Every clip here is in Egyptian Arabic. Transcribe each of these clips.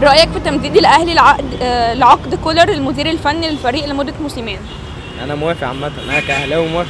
رأيك في تمديد الأهلي العقد آه، لعقد كولر المدير الفني للفريق لمدة موسمين انا موافق عامه انا كاهلاوي موافق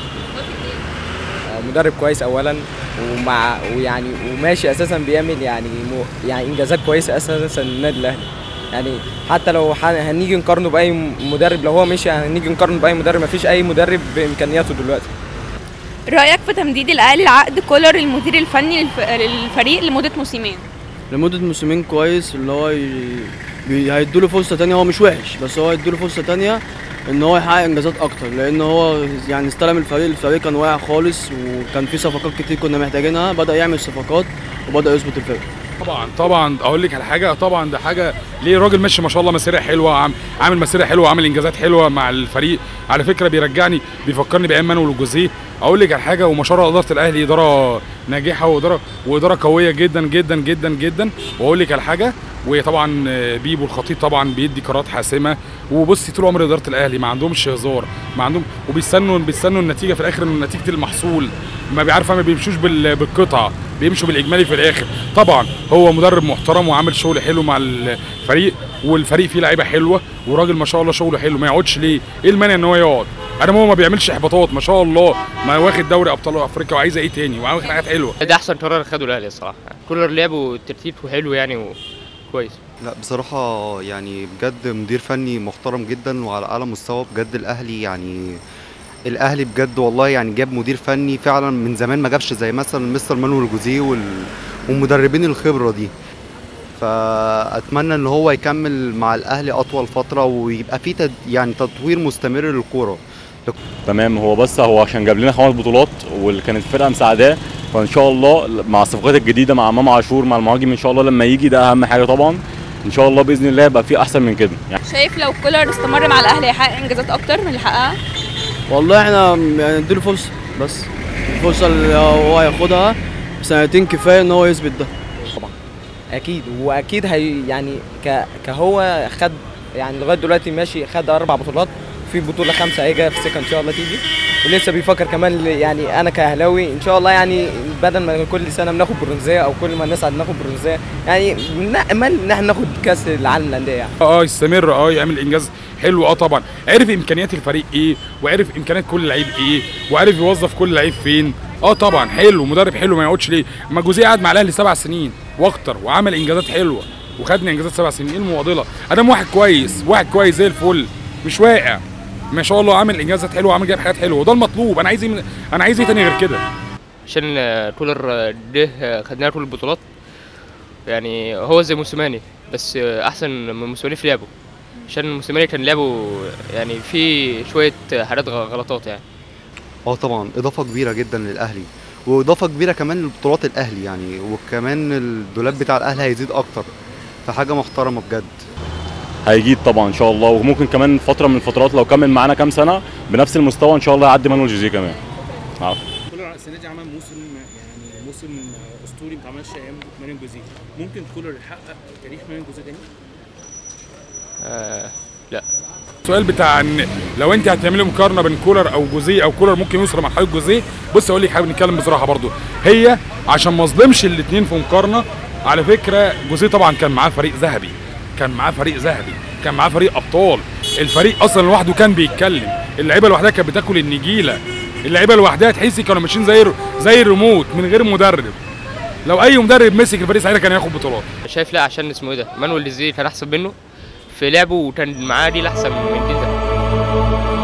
آه، مدرب كويس اولا ومع ويعني وماشي اساسا بيعمل يعني مو يعني انجازات كويسه اساسا للنادي الاهلي يعني حتى لو ح- هنيجي نقارنه باي مدرب لو هو مشي هنيجي نقارنه باي مدرب مفيش اي مدرب بامكانياته دلوقتي رأيك في تمديد الأهلي العقد كولر المدير الفني للف- للفريق لمدة موسمين لمدة موسمين كويس اللي هو ي... بي- هيدوله فرصة تانية هو مش وحش بس هو هيدوله فرصة تانية ان هو يحقق انجازات اكتر لان هو يعني استلم الفريق الفريق كان واقع خالص وكان في صفقات كتير كنا محتاجينها بدأ يعمل صفقات وبدأ يظبط الفريق طبعا طبعا اقول لك على حاجه طبعا ده حاجه ليه راجل ماشي ما شاء الله مسيره حلوه عم عامل مسيره حلوه عامل انجازات حلوه مع الفريق على فكره بيرجعني بيفكرني بايام مانويل وجوزيه اقول لك على حاجه وما شاء الله اداره الاهلي اداره ناجحه واداره واداره قويه جدا جدا جدا جدا واقول لك على حاجه وطبعا بيبو الخطيب طبعا بيدي قرارات حاسمه وبصي طول عمر اداره الاهلي ما عندهمش هزار ما عندهم وبيستنوا بيستنوا النتيجه في الاخر إن نتيجه المحصول ما بيعرفها ما بيمشوش بال- بالقطعه بيمشوا بالاجمالي في الاخر طبعا هو مدرب محترم وعامل شغل حلو مع الفريق والفريق فيه لعيبه حلوه وراجل ما شاء الله شغله حلو ما يقعدش ليه ايه المانع ان هو يقعد انا هو ما بيعملش احباطات ما شاء الله ما واخد دوري ابطال افريقيا وعايزه ايه تاني وعاوز حاجات حلوه ده احسن قرار خده الاهلي الصراحه كولر لعبه ترتيبه حلو يعني وكويس لا بصراحة يعني بجد مدير فني محترم جدا وعلى أعلى مستوى بجد الأهلي يعني الأهلي بجد والله يعني جاب مدير فني فعلا من زمان ما جابش زي مثلا مستر مانويل جوزيه وال... ومدربين الخبرة دي فأتمنى إن هو يكمل مع الأهلي أطول فترة ويبقى في تد... يعني تطوير مستمر للكورة تمام هو بس هو عشان جاب لنا خمس بطولات واللي كانت فرقه مساعداه فان شاء الله مع الصفقات الجديده مع امام عاشور مع المهاجم ان شاء الله لما يجي ده اهم حاجه طبعا ان شاء الله باذن الله يبقى في احسن من كده يعني شايف لو كولر استمر مع الأهلي هيحقق إنجازات أكتر من اللي حققها والله احنا يعني نديله فرصة بس الفرصة اللي هو هياخدها سنتين كفاية ان هو يثبت ده اكيد واكيد هي يعني ك كهو خد يعني لغايه دلوقتي ماشي خد اربع بطولات في بطوله خمسه هيجي في سكه ان شاء الله تيجي ولسه بيفكر كمان ل- يعني انا كاهلاوي ان شاء الله يعني بدل ما كل سنه بناخد برونزيه او كل ما نسعد ناخد برونزيه يعني نامل ان احنا ناخد كاس العالم للانديه يعني اه يستمر اه يعمل انجاز حلو اه طبعا عرف امكانيات الفريق ايه وعرف امكانيات كل لعيب ايه وعرف يوظف كل لعيب فين اه طبعا حلو مدرب حلو ما يقعدش ليه ما جوزيه قعد مع الاهلي سبع سنين واكتر وعمل انجازات حلوه وخدنا انجازات سبع سنين ايه المعضله ادم واحد كويس واحد كويس زي الفل مش واقع ما شاء الله عامل انجازات حلوه وعامل جايب حاجات حلوه وده المطلوب انا عايز ايه من- انا عايز ايه تاني غير كده عشان آه، كولر آه، ده آه، خدنا له كل البطولات يعني هو زي موسيماني بس آه، احسن من موسيماني في لعبه عشان موسيماني كان لعبه يعني فيه شويه آه، حاجات غ- غلطات يعني اه طبعا اضافه كبيره جدا للاهلي واضافه كبيره كمان لبطولات الاهلي يعني وكمان الدولاب بتاع الاهلي هيزيد اكتر فحاجه محترمه بجد هيجيد طبعا ان شاء الله وممكن كمان فتره من الفترات لو كمل معانا كام سنه بنفس المستوى ان شاء الله يعدي مانويل جوزيه كمان عارف. كولر السنه دي عمل موسم يعني موسم اسطوري ما اتعملش ايام مانويل جوزيه ممكن كولر يحقق تاريخ مانويل جوزيه تاني آه السؤال بتاع ان لو انت هتعملي مقارنه بين كولر او جوزيه او كولر ممكن يوصل لمرحله جوزيه بص اقول لك حابب نتكلم بصراحه برضو هي عشان ما اظلمش الاثنين في مقارنه على فكره جوزيه طبعا كان معاه فريق ذهبي كان معاه فريق ذهبي كان معاه فريق ابطال الفريق اصلا لوحده كان بيتكلم اللعيبه لوحدها كانت بتاكل النجيله اللعيبه لوحدها تحسي كانوا ماشيين زي زي الريموت من غير مدرب لو اي مدرب مسك الفريق ساعتها كان هياخد بطولات شايف لا عشان اسمه ايه ده مانويل جوزيه كان احسن منه في لعبه وكان معاه دي احسن من كده